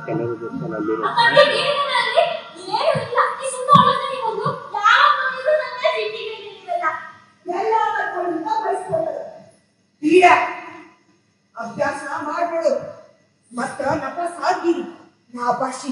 ಕೆಲವು ದಿವಸದಲ್ಲಿ ಎಲ್ಲ ಮಾಡ್ಕೊಂಡು ಬಯಸ್ಕೊಳ್ಳೋದು ತೀರ ಅಭ್ಯಾಸ ಮಾಡ್ಬಿಡು ಮತ್ತ ನಪ ಸಾಗಿರಿ ನಾ ಭಾಷಿ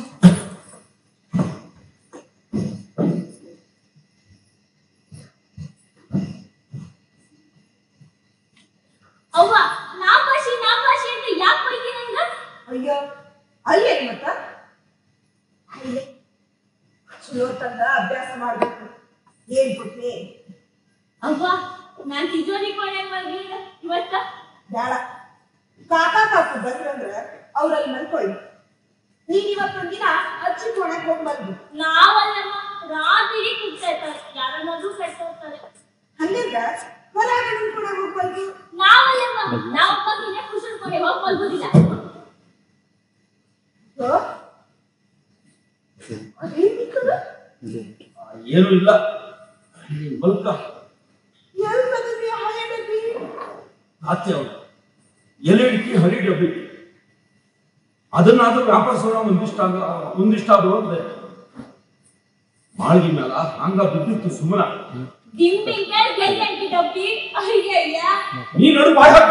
ಅವ್ವ ನಾ ಭಾಷೆ ನಾ ಭಾಷೆ ಅಂತ ಯಾಕೆ ಬೈತೀನಂಗ ಅಯ್ಯೋ ಅಲ್ಲೇ ಮತ್ತ ಅಲ್ಲೇ ಚಲೋ ತಂದ ಅಭ್ಯಾಸ ಮಾಡ್ಬೇಕು ಏನ್ ಬಿಟ್ರೆ ಅವ್ವ ನಾನ್ ತಿಜೋರಿ ಕೊನೆ ಬರ್ಲಿಲ್ಲ ಇವತ್ತ ಬೇಡ ಕಾಕಾ ಕಾಕು ಬಂದ್ರಂದ್ರ ಅವ್ರಲ್ಲಿ ಮಲ್ಕೊಳ್ಳಿ ನೀನ್ ಇವತ್ತೊಂದ್ ದಿನ ಅಜ್ಜಿ ಕೊಡಕ್ ಹೋಗ್ ಬಂದು ನಾವಲ್ಲಮ್ಮ ರಾತ್ರಿ ಕೂಗ್ತಾ ಇರ್ತಾರೆ ಯಾರನ್ನಾದ್ರೂ ಕಟ್ಕೋತಾರೆ ಹಂಗಂದ್ರ ಹೊರಗ ಕೂಡ ಹೋಗ್ ಬಂದು ನಾವಲ್ಲಮ್ಮ ನಾವು ಮಗಿನ ಕುಶಲ್ ಕೊನೆ ಹೋಗಿ ಮಲ್ಗೋದಿಲ್ಲ ಅದೇನಿಕ್ಕದ ಏನು ಇಲ್ಲ ಬಲ್ಕ ಎಲ್ ಬಂದ್ರಿ ಹಳೆ ಡಬ್ಬಿ ಆಚೆ ಅವರು ಎಲೆ ಇಡ್ಕಿ ಹಳಿ ಡಬ್ಬಿ ಅದನ್ನಾದ್ರೂ ವ್ಯಾಪಾರ ಒಂದಿಷ್ಟಾಗ ಒಂದಿಷ್ಟಾದ್ರು ಅಂದ್ರೆ ಮಾಳ್ಗಿ ಮೇಲ ಹಂಗ ಬಿದ್ದಿತ್ತು ಸುಮ್ಮನ ದಿಂಬಿಂಗ್ ಗೆಲ್ಗಂಟಿ ಡಬ್ಬಿ ಅಯ್ಯಯ್ಯ ನೀ ನಡು ಬಾಯ